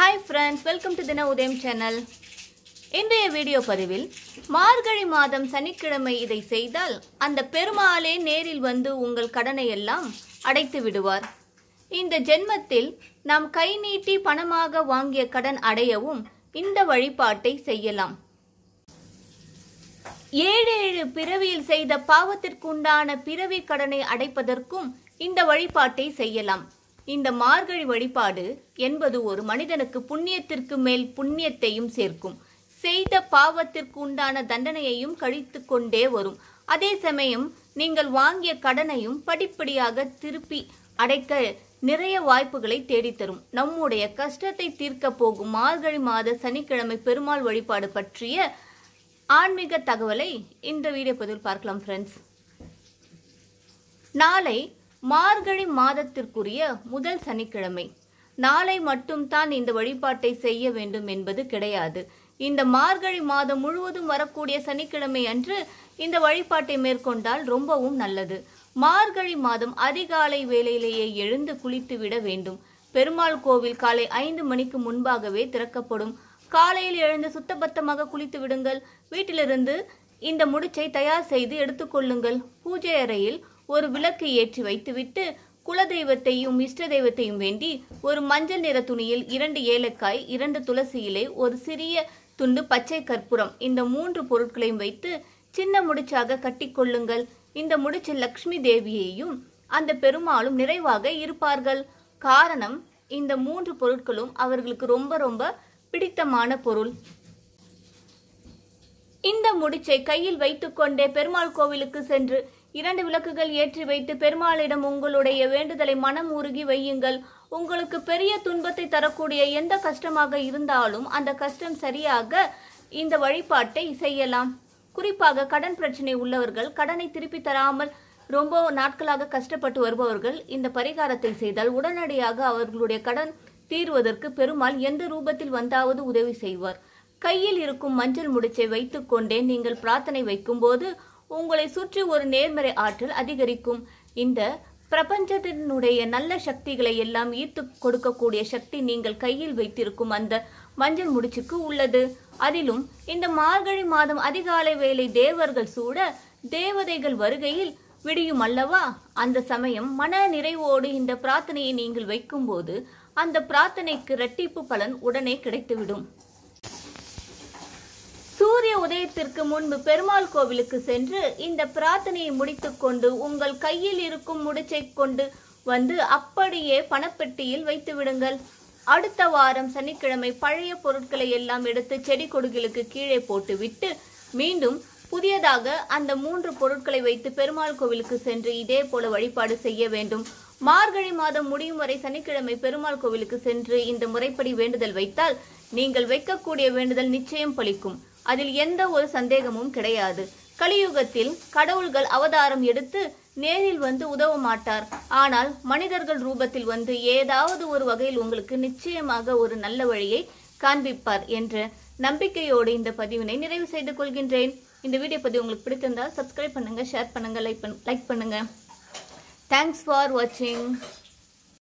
hi friends welcome to தின உதயம் channel இன்றைய வீடியோ பதிவில் மார்கழி மாதம் சனிக்கிழமை இதை செய்தால் அந்த பெருமாளே நேரில் வந்து உங்கள் கடனை எல்லாம் அடைத்து விடுவார் இந்த ஜென்மத்தில் நாம் கை நீட்டி பணமாக வாங்கிய கடன் அடையவும் இந்த வழிபாட்டை செய்யலாம் ஏழு ஏழு பிறவியில் செய்த பாவத்திற்குண்டான பிறவி கடனை அடைப்பதற்கும் இந்த வழிபாட்டை செய்யலாம் இந்த மார்கழி வழிபாடு என்பது ஒரு மனிதனுக்கு புண்ணியத்திற்கு மேல் புண்ணியத்தையும் சேர்க்கும் செய்த பாவத்திற்கு உண்டான தண்டனையையும் கழித்து கொண்டே வரும் அதே சமயம் நீங்கள் வாங்கிய கடனையும் படிப்படியாக திருப்பி அடைக்க நிறைய வாய்ப்புகளை தேடித்தரும் நம்முடைய கஷ்டத்தை தீர்க்க போகும் மார்கழி மாத சனிக்கிழமை பெருமாள் வழிபாடு பற்றிய ஆன்மீக தகவலை இந்த வீடியோ பதிவில் பார்க்கலாம் ஃப்ரெண்ட்ஸ் நாளை மார்கழி மாதத்திற்குரிய முதல் சனிக்கிழமை நாளை மட்டும்தான் இந்த வழிபாட்டை செய்ய வேண்டும் என்பது கிடையாது இந்த மார்கழி மாதம் முழுவதும் வரக்கூடிய சனிக்கிழமை அன்று இந்த வழிபாட்டை மேற்கொண்டால் ரொம்பவும் நல்லது மார்கழி மாதம் அதிகாலை வேளையிலேயே எழுந்து குளித்து விட வேண்டும் பெருமாள் கோவில் காலை ஐந்து மணிக்கு முன்பாகவே திறக்கப்படும் காலையில் எழுந்து சுத்தபத்தமாக குளித்து விடுங்கள் வீட்டிலிருந்து இந்த முடிச்சை தயார் செய்து எடுத்துக்கொள்ளுங்கள் பூஜை அறையில் ஒரு விளக்கு ஏற்றி வைத்துவிட்டு குலதெய்வத்தையும் இஷ்ட தெய்வத்தையும் வேண்டி ஒரு மஞ்சள் நிற துணியில் இரண்டு ஏலக்காய் இரண்டு துளசி இலை ஒரு சிறிய துண்டு பச்சை கற்பூரம் இந்த மூன்று பொருட்களையும் வைத்து சின்ன முடிச்சாக கட்டிக்கொள்ளுங்கள் இந்த முடிச்சில் லக்ஷ்மி தேவியையும் அந்த பெருமாளும் நிறைவாக இருப்பார்கள் காரணம் இந்த மூன்று பொருட்களும் அவர்களுக்கு ரொம்ப ரொம்ப பிடித்தமான பொருள் இந்த முடிச்சை கையில் வைத்துக்கொண்டே பெருமாள் கோவிலுக்கு சென்று இரண்டு விளக்குகள் ஏற்றி வைத்து பெருமாளிடம் உங்களுடைய வேண்டுதலை மனம் உருகி வையுங்கள் உங்களுக்கு பெரிய துன்பத்தை தரக்கூடிய எந்த கஷ்டமாக இருந்தாலும் அந்த கஷ்டம் சரியாக இந்த வழிபாட்டை செய்யலாம் குறிப்பாக கடன் பிரச்சனை உள்ளவர்கள் கடனை திருப்பி தராமல் ரொம்ப நாட்களாக கஷ்டப்பட்டு வருபவர்கள் இந்த பரிகாரத்தை செய்தால் உடனடியாக அவர்களுடைய கடன் தீர்வதற்கு பெருமாள் எந்த ரூபத்தில் வந்தாவது உதவி செய்வார் கையில் இருக்கும் மஞ்சள் முடிச்சை வைத்துக்கொண்டே நீங்கள் பிரார்த்தனை வைக்கும்போது உங்களை சுற்றி ஒரு நேர்மறை ஆற்றல் அதிகரிக்கும் இந்த பிரபஞ்சத்தினுடைய நல்ல சக்திகளை எல்லாம் ஈர்த்து கொடுக்கக்கூடிய சக்தி நீங்கள் கையில் வைத்திருக்கும் அந்த மஞ்சள் முடிச்சுக்கு உள்ளது அதிலும் இந்த மார்கழி மாதம் அதிகாலை வேளை தேவர்கள் சூட தேவதைகள் வருகையில் விடியும் அல்லவா அந்த சமயம் மன நிறைவோடு இந்த பிரார்த்தனையை நீங்கள் வைக்கும்போது அந்த பிரார்த்தனைக்கு இரட்டிப்பு பலன் உடனே கிடைத்துவிடும் சூரிய உதயத்திற்கு முன்பு பெருமாள் கோவிலுக்கு சென்று இந்த பிரார்த்தனையை முடித்துக்கொண்டு உங்கள் கையில் இருக்கும் முடிச்சை கொண்டு வந்து அப்படியே பணப்பெட்டியில் வைத்து விடுங்கள் அடுத்த வாரம் சனிக்கிழமை பழைய பொருட்களை எல்லாம் எடுத்து செடி கொடிகளுக்கு கீழே போட்டு விட்டு மீண்டும் புதியதாக அந்த மூன்று பொருட்களை வைத்து பெருமாள் கோவிலுக்கு சென்று இதே போல வழிபாடு செய்ய வேண்டும் மார்கழி மாதம் முடியும் வரை சனிக்கிழமை பெருமாள் கோவிலுக்கு சென்று இந்த முறைப்படி வேண்டுதல் வைத்தால் நீங்கள் வைக்கக்கூடிய வேண்டுதல் நிச்சயம் பலிக்கும் அதில் எந்த ஒரு சந்தேகமும் கிடையாது கலியுகத்தில் கடவுள்கள் அவதாரம் எடுத்து நேரில் வந்து உதவ மாட்டார் ஆனால் மனிதர்கள் ரூபத்தில் வந்து ஏதாவது ஒரு வகையில் உங்களுக்கு நிச்சயமாக ஒரு நல்ல வழியை காண்பிப்பார் என்ற நம்பிக்கையோடு இந்த பதிவினை நிறைவு செய்து கொள்கின்றேன் இந்த வீடியோ பதிவு உங்களுக்கு பிடித்திருந்தால் சப்ஸ்கிரைப் பண்ணுங்க ஷேர் பண்ணுங்க லைக் லைக் பண்ணுங்க தேங்க்ஸ் ஃபார் வாட்சிங்